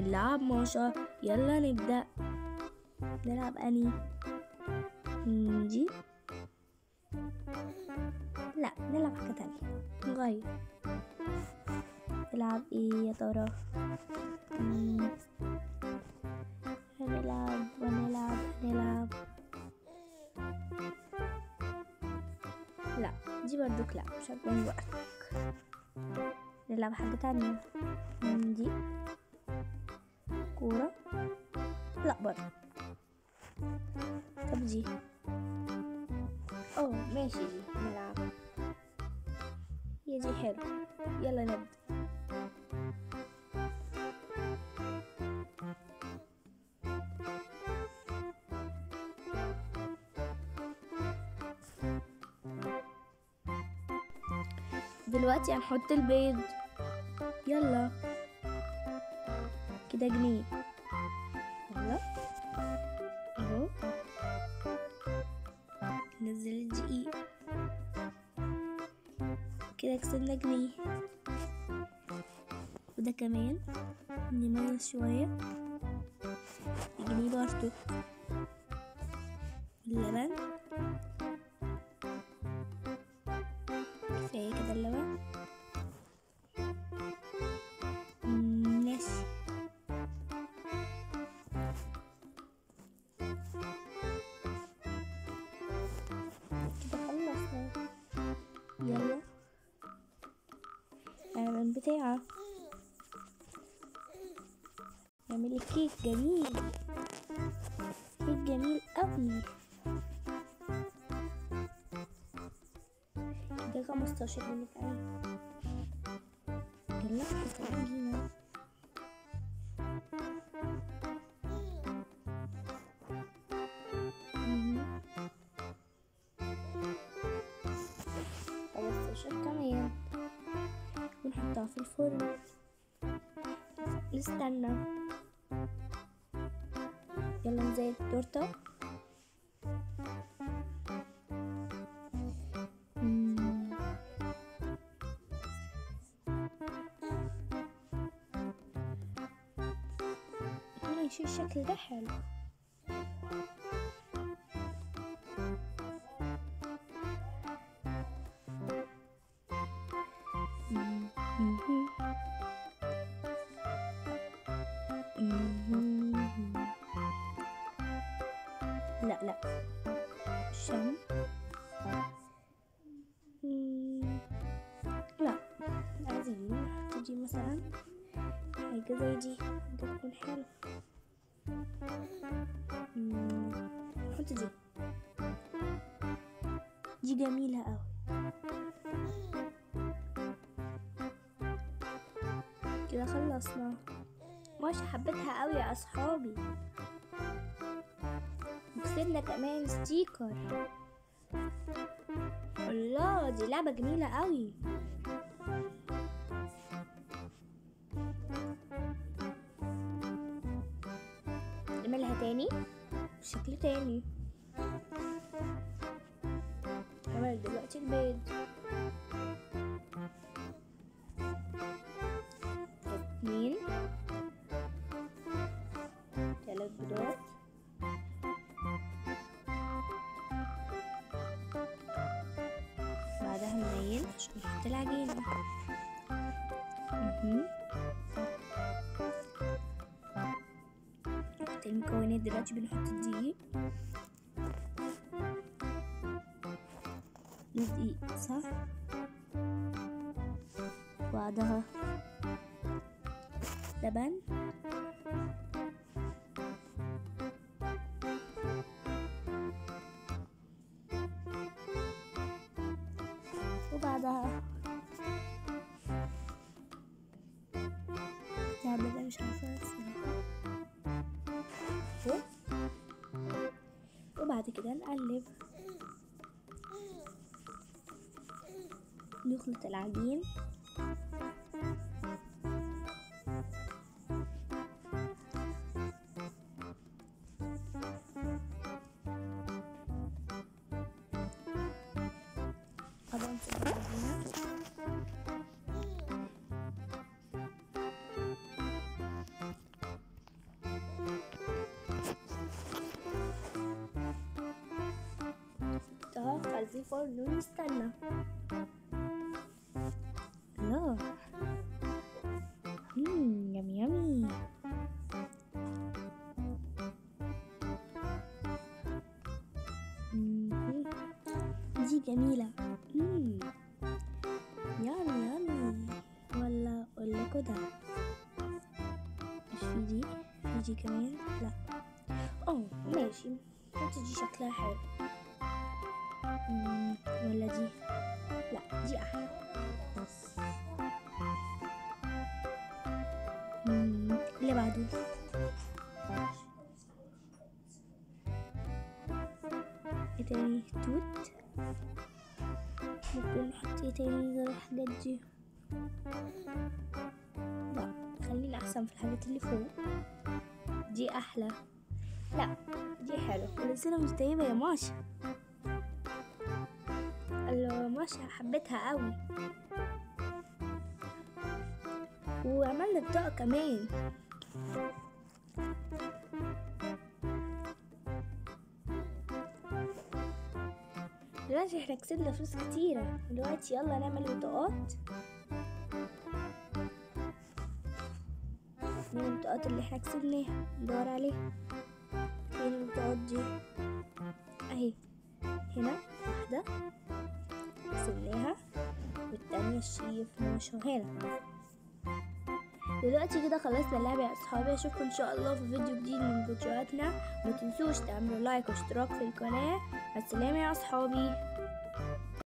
اللعب ماشا يلا نبدأ نلعب أني مم، دي لا نلعب حاجة تانية نغير نلعب ايه يا ترى مم، هنلعب ونلعب هنلعب لا دي برضك لا مش عاجباني وقتك نلعب حاجة تانية مم، دي كورة لا برضه طب دي اه ماشي دي نلعب هي دي حلو يلا نبدأ دلوقتي هنحط البيض يلا كده جنيه يلا اهو نزل الدقيق كده كسبنا جنيه وده كمان نميز شوية جنيه برضو اللبن كفاية كده اللبن مم، ماشي كده خلصنا يلا اللبن بتاعه نعمل الكيك جميل كيك جميل قوي كده خمستاشر منك أنا يلا حط العجينة مهم. خمستاشر كمان ونحطها في الفرن نستنى يلا نزيد التورتة مم. ماشي الشكل ده حلو مم. مهم. مهم. لا لا شم مم. لا عايزين نحط دي مثلا حاجة زي دي ده تكون حلو مم. نحط دي دي جميلة أوي كده خلصنا ماشي حبيتها أوي يا أصحابي وكسبنا كمان ستيكر الله دي لعبة جميلة قوي نعملها تاني بشكل تاني عمل دلوقتي البيض اتنين تلات بيضات بعدها ننيل عشان نحط العجينة مهم. نحط المكونات دلوقتي بنحط الدقيق دقيق صح بعدها لبن وبعدها اللعبة ده مش عارفة الصراحة أهو. وبعد كده نقلب نخلط العجين طبعا في العجينة عايزين فرن ونستنى الله مم يمي يمي مم. دي جميلة مم. يامي يامي ولا اقول لكم ده مش في دي في دي كمان لا اه ماشي بس دي شكلها حلو مم، ولا دي لا دي احلى مم، اللي بعده ايه تاني توت ممكن نحط ايه تاني غير الحاجات دي لا خلينا احسن في الحاجات اللي فوق دي احلى لا دي حلوة كل سنة وانت طيبة يا ماشا الله ماشا حبيتها قوي وعملنا بطاقة كمان دلوقتي احنا كسبنا فلوس كتيرة دلوقتي يلا نعمل بطاقات من البطاقات اللي احنا كسبناها ندور عليها فين البطاقات دي اهي هنا واحدة كسبناها والتانية الشيف نشر هنا دلوقتي كده خلصنا اللعبة يا اصحابي اشوفكم ان شاء الله في فيديو جديد من فيديوهاتنا ما تنسوش تعملوا لايك واشتراك في القناة السلام يا اصحابي